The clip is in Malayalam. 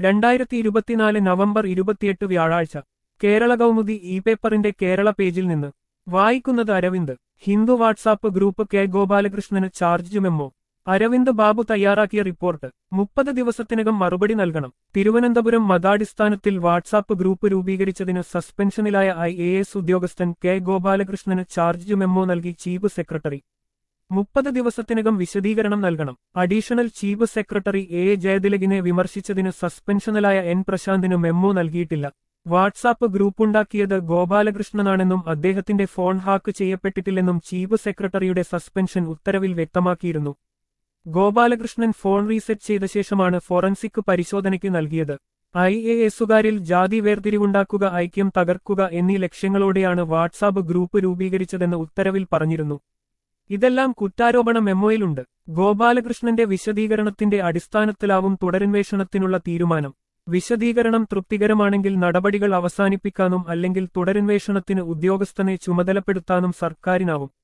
രണ്ടായിരത്തി ഇരുപത്തിനാല് നവംബർ ഇരുപത്തിയെട്ട് വ്യാഴാഴ്ച കേരള കൗമുദി ഇ പേപ്പറിന്റെ കേരള പേജിൽ നിന്ന് വായിക്കുന്നത് Aravind Hindu WhatsApp group K ഗോപാലകൃഷ്ണന് ചാർജ് മെമ്മോ അരവിന്ദ് ബാബു തയ്യാറാക്കിയ റിപ്പോർട്ട് മുപ്പത് ദിവസത്തിനകം മറുപടി നൽകണം തിരുവനന്തപുരം മതാടിസ്ഥാനത്തിൽ വാട്സാപ്പ് ഗ്രൂപ്പ് രൂപീകരിച്ചതിന് സസ്പെൻഷനിലായ ഐ എ എസ് ഉദ്യോഗസ്ഥൻ കെ ഗോപാലകൃഷ്ണന് ചാർജ് മെമ്മോ നൽകി ചീഫ് സെക്രട്ടറി മുപ്പത് ദിവസത്തിനകം വിശദീകരണം നൽകണം അഡീഷണൽ ചീഫ് സെക്രട്ടറി എ ജയതിലകിനെ വിമർശിച്ചതിന് സസ്പെൻഷനിലായ എൻ പ്രശാന്തിന് മെമ്മോ നൽകിയിട്ടില്ല വാട്സാപ്പ് ഗ്രൂപ്പുണ്ടാക്കിയത് ഗോപാലകൃഷ്ണനാണെന്നും അദ്ദേഹത്തിന്റെ ഫോൺ ഹാക്ക് ചെയ്യപ്പെട്ടിട്ടില്ലെന്നും ചീഫ് സെക്രട്ടറിയുടെ സസ്പെൻഷൻ ഉത്തരവിൽ വ്യക്തമാക്കിയിരുന്നു ഗോപാലകൃഷ്ണൻ ഫോൺ റീസെറ്റ് ചെയ്ത ശേഷമാണ് ഫോറൻസിക് പരിശോധനയ്ക്ക് നൽകിയത് ഐ എ എസുകാരിൽ ജാതി വേർതിരിവുണ്ടാക്കുക ഐക്യം തകർക്കുക എന്നീ ലക്ഷ്യങ്ങളോടെയാണ് വാട്സാപ്പ് ഗ്രൂപ്പ് രൂപീകരിച്ചതെന്ന് ഉത്തരവിൽ പറഞ്ഞിരുന്നു ഇതെല്ലാം കുറ്റാരോപണ മെമ്മോയിലുണ്ട് ഗോപാലകൃഷ്ണന്റെ വിശദീകരണത്തിന്റെ അടിസ്ഥാനത്തിലാവും തുടരന്വേഷണത്തിനുള്ള തീരുമാനം വിശദീകരണം തൃപ്തികരമാണെങ്കിൽ നടപടികൾ അവസാനിപ്പിക്കാനും അല്ലെങ്കിൽ തുടരന്വേഷണത്തിന് ഉദ്യോഗസ്ഥനെ ചുമതലപ്പെടുത്താനും സർക്കാരിനാവും